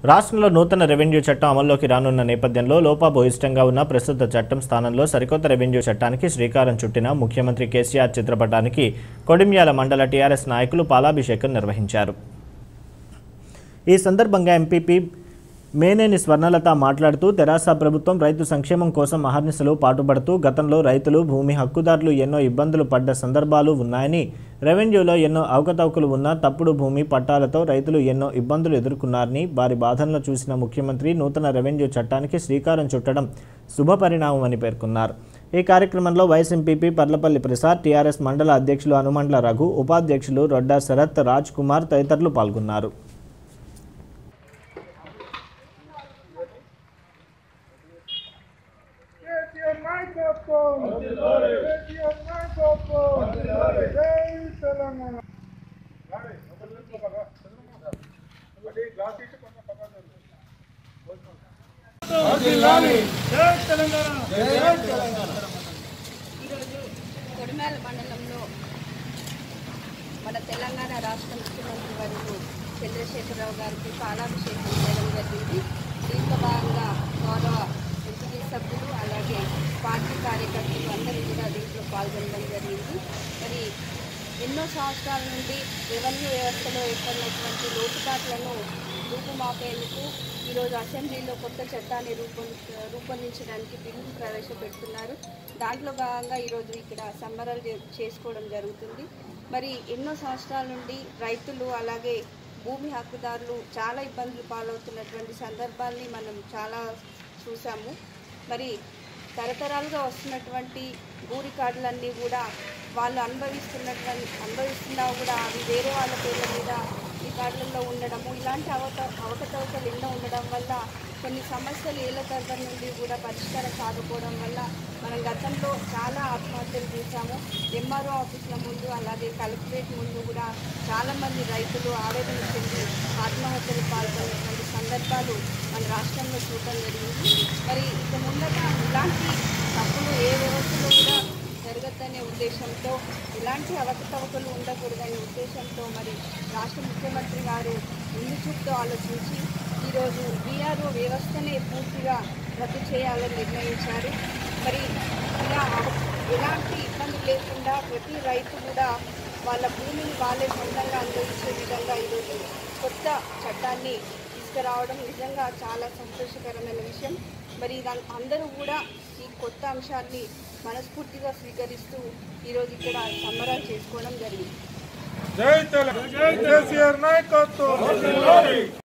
రాష్ట్రంలో నూతన రెవెన్యూ చట్టం అమల్లోకి రానున్న నేపథ్యంలో లోపాభూయిష్టంగా ఉన్న ప్రస్తుత చట్టం స్థానంలో సరికొత్త రెవెన్యూ చట్టానికి శ్రీకారం చుట్టిన ముఖ్యమంత్రి కేసీఆర్ చిత్రపటానికి కొడిమ్యాల మండల టీఆర్ఎస్ నాయకులు పాలాభిషేకం నిర్వహించారు ఈ సందర్భంగా ఎంపీపీ మేనేని స్వర్ణలత మాట్లాడుతూ తెరాస ప్రభుత్వం రైతు సంక్షేమం కోసం అహర్నిశలు పాటుపడుతూ గతంలో రైతులు భూమి హక్కుదారులు ఎన్నో ఇబ్బందులు పడ్డ సందర్భాలు ఉన్నాయని రెవెన్యూలో ఎన్నో అవకతవకలు ఉన్న తప్పుడు భూమి పట్టాలతో రైతులు ఎన్నో ఇబ్బందులు ఎదుర్కొన్నారని వారి బాధలను చూసిన ముఖ్యమంత్రి నూతన రెవెన్యూ చట్టానికి శ్రీకారం చుట్టడం శుభపరిణామమని పేర్కొన్నారు ఈ కార్యక్రమంలో vice MPP Parlapalli Prasad TRS మండల అధ్యక్షులు హనుమండ్ల రఘు ఉపాధ్యక్షులు రొడ్డా శరత్ రాజ్ కుమార్ తదితరులు పాల్గొన్నారు కేసీఆర్ నాయకత్వం కేసీఆర్ నాయకత్వం జై తెలంగాణ జై తెలంగాణ ఈరోజు కొడిమేల మండలంలో మన తెలంగాణ రాష్ట్ర ముఖ్యమంత్రి వర్యులు చంద్రశేఖరరావు గారికి పాలాభిషేకం చేయడం జరిగింది దీంట్లో భాగంగా గౌరవ ఎంపీ సభ్యులు అలాగే పార్టీ కార్యకర్తలు అందరూ కూడా దీంట్లో పాల్గొనడం జరిగింది మరి ఎన్నో సంవత్సరాల నుండి రెవెన్యూ వ్యవస్థలో ఏర్పడినటువంటి లోటుపాట్లను రూపుమాపేందుకు ఈరోజు అసెంబ్లీలో కొత్త చట్టాన్ని రూపొంది రూపొందించడానికి బిల్లును ప్రవేశపెడుతున్నారు దాంట్లో భాగంగా ఈరోజు ఇక్కడ సంబరాలు చే- చేసుకోవడం జరుగుతుంది మరి ఎన్నో సంవత్సరాల నుండి రైతులు అలాగే భూమి హక్కుదారులు చాలా ఇబ్బందులు పాలవుతున్నటువంటి సందర్భాల్ని మనం చాలా చూసాము మరి తరతరాలుగా వస్తున్నటువంటి భూ రికార్డులన్నీ కూడా వాళ్ళు అనుభవిస్తున్నటువంటి అనుభవిస్తున్నా కూడా అవి వేరే వాళ్ళ పేర్ల మీద రికార్డులలో ఉండడము ఇలాంటి అవత అవకతవకలు ఎన్నో ఉండడం వల్ల కొన్ని సమస్యలు ఏళ్ల తరబడి నుండి కూడా పరిష్కారం కాకపోవడం వల్ల మనం గతంలో చాలా ఆత్మహత్యలు చూసాము ఎంఆర్ఓ ఆఫీసుల ముందు అలాగే కలెక్టరేట్ ముందు కూడా చాలామంది రైతులు ఆవేదన చెంది ఆత్మహత్యలు పాల్గొన్నటువంటి సందర్భాలు మన రాష్ట్రంలో చూడటం జరిగింది మరి ఇక ముందట ఇలాంటి తప్పులు ఏ వ్యవస్థలో కూడా జరగద్దనే ఉద్దేశంతో ఇలాంటి అవకతవకలు ఉండకూడదనే ఉద్దేశంతో మరి రాష్ట్ర ముఖ్యమంత్రి గారు ముందు చూపుతో ఆలోచించి ఈరోజు బీఆర్ఓ వ్యవస్థనే పూర్తిగా రద్దు చేయాలని నిర్ణయించారు మరి ఇలా ఎలాంటి ఇబ్బంది లేకుండా ప్రతి రైతు కూడా వాళ్ళ భూమిని వాళ్ళే సొంతంగా అనుభవించే విధంగా ఈరోజు కొత్త చట్టాన్ని తీసుకురావడం నిజంగా చాలా సంతోషకరమైన విషయం మరి దాని అందరూ కూడా ఈ కొత్త అంశాన్ని మనస్ఫూర్తిగా స్వీకరిస్తూ ఈరోజు ఇక్కడ సంబరాలు చేసుకోవడం జరిగింది జై తెలంగాణ కేసీఆర్ నాయకత్వం